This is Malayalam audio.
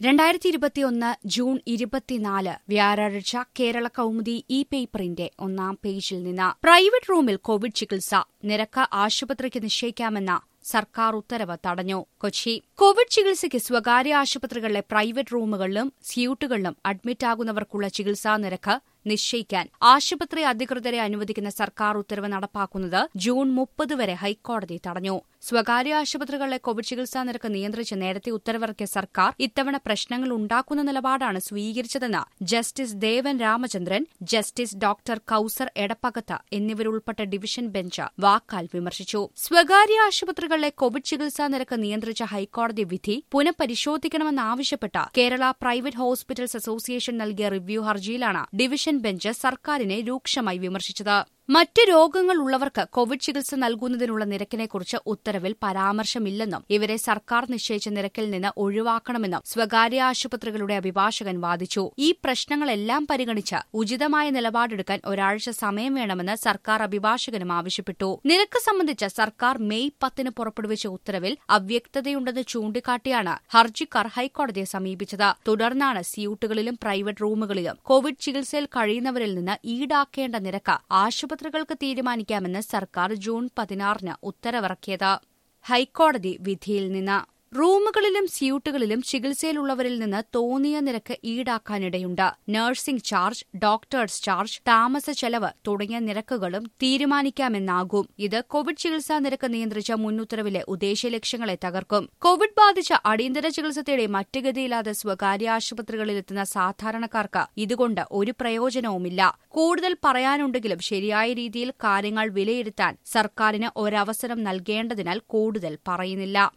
രണ്ടായിരത്തി ഇരുപത്തിയൊന്ന് ജൂൺ ഇരുപത്തിനാല് വ്യാഴാഴ്ച കേരള കൗമുദി ഇ പേപ്പറിന്റെ ഒന്നാം പേജിൽ നിന്ന് പ്രൈവറ്റ് റൂമിൽ കോവിഡ് ചികിത്സ നിരക്ക് ആശുപത്രിക്ക് നിശ്ചയിക്കാമെന്ന സർക്കാർ ഉത്തരവ് തടഞ്ഞു കൊച്ചി കോവിഡ് ചികിത്സയ്ക്ക് സ്വകാര്യ ആശുപത്രികളിലെ പ്രൈവറ്റ് റൂമുകളിലും സ്യൂട്ടുകളിലും അഡ്മിറ്റാകുന്നവർക്കുള്ള ചികിത്സാ നിരക്ക് നിശ്ചയിക്കാൻ ആശുപത്രി അധികൃതരെ അനുവദിക്കുന്ന സർക്കാർ ഉത്തരവ് നടപ്പാക്കുന്നത് ജൂൺ മുപ്പത് വരെ ഹൈക്കോടതി തടഞ്ഞു സ്വകാര്യ ആശുപത്രികളിലെ കോവിഡ് ചികിത്സാ നിരക്ക് നിയന്ത്രിച്ച് നേരത്തെ ഉത്തരവിറക്കിയ സർക്കാർ ഇത്തവണ പ്രശ്നങ്ങൾ ഉണ്ടാക്കുന്ന നിലപാടാണ് സ്വീകരിച്ചതെന്ന് justice Devan Ramachandran justice doctor Kauser Edappagath എന്നിവരുൾപ്പെട്ട ഡിവിഷൻ ബെഞ്ച് വാക്കാൽ വിമർശിച്ചു സ്വകാര്യ ആശുപത്രികളിലെ കോവിഡ് ചികിത്സാ നിരക്ക് നിയന്ത്രിച്ച ഹൈക്കോടതി വിധി പുനഃപരിശോധിക്കണമെന്നാവശ്യപ്പെട്ട് കേരള പ്രൈവറ്റ് ഹോസ്പിറ്റൽസ് അസോസിയേഷൻ നൽകിയ റിവ്യൂ ഹർജിയിലാണ് ഡിവിഷൻ ബെഞ്ച് സർക്കാരിനെ രൂക്ഷമായി വിമർശിച്ചത് മറ്റ് രോഗങ്ങൾ ഉള്ളവർക്ക് കോവിഡ് ചികിത്സ നൽകുന്നതിനുള്ള നിരക്കിനെക്കുറിച്ച് ഉത്തരവിൽ പരാമർശമില്ലെന്നും ഇവരെ സർക്കാർ നിശ്ചയിച്ച നിരക്കിൽ നിന്ന് ഒഴിവാക്കണമെന്നും സ്വകാര്യ ആശുപത്രികളുടെ അഭിഭാഷകൻ വാദിച്ചു ഈ പ്രശ്നങ്ങളെല്ലാം പരിഗണിച്ച് ഉചിതമായ നിലപാടെടുക്കാൻ ഒരാഴ്ച സമയം വേണമെന്ന് സർക്കാർ അഭിഭാഷകനും ആവശ്യപ്പെട്ടു നിരക്ക് സംബന്ധിച്ച് സർക്കാർ മെയ് പത്തിന് പുറപ്പെടുവിച്ച ഉത്തരവിൽ അവ്യക്തതയുണ്ടെന്ന് ചൂണ്ടിക്കാട്ടിയാണ് ഹർജിക്കാർ ഹൈക്കോടതിയെ സമീപിച്ചത് തുടർന്നാണ് സ്യൂട്ടുകളിലും പ്രൈവറ്റ് റൂമുകളിലും കോവിഡ് ചികിത്സയിൽ കഴിയുന്നവരിൽ നിന്ന് ഈടാക്കേണ്ട നിരക്ക് ആശുപത്രികൾക്ക് തീരുമാനിക്കാമെന്ന് സർക്കാർ ജൂൺ പതിനാറിന് ഉത്തരവിറക്കിയത് ഹൈക്കോടതി വിധിയിൽ നിന്ന് റൂമുകളിലും സ്യൂട്ടുകളിലും ചികിത്സയിലുള്ളവരിൽ നിന്ന് തോന്നിയ നിരക്ക് ഈടാക്കാനിടയുണ്ട് നഴ്സിംഗ് ചാർജ് ഡോക്ടേഴ്സ് ചാർജ് താമസ ചെലവ് തുടങ്ങിയ നിരക്കുകളും തീരുമാനിക്കാമെന്നാകും ഇത് കോവിഡ് ചികിത്സാ നിരക്ക് നിയന്ത്രിച്ച മുന്നുത്തരവിലെ ഉദ്ദേശ ലക്ഷ്യങ്ങളെ തകർക്കും കോവിഡ് ബാധിച്ച അടിയന്തര ചികിത്സ തേടി മറ്റ് ഗതിയില്ലാതെ സ്വകാര്യ ആശുപത്രികളിലെത്തുന്ന സാധാരണക്കാർക്ക് ഇതുകൊണ്ട് ഒരു പ്രയോജനവുമില്ല കൂടുതൽ പറയാനുണ്ടെങ്കിലും ശരിയായ രീതിയിൽ കാര്യങ്ങൾ വിലയിരുത്താൻ സർക്കാരിന് ഒരവസരം നൽകേണ്ടതിനാൽ കൂടുതൽ പറയുന്നില്ല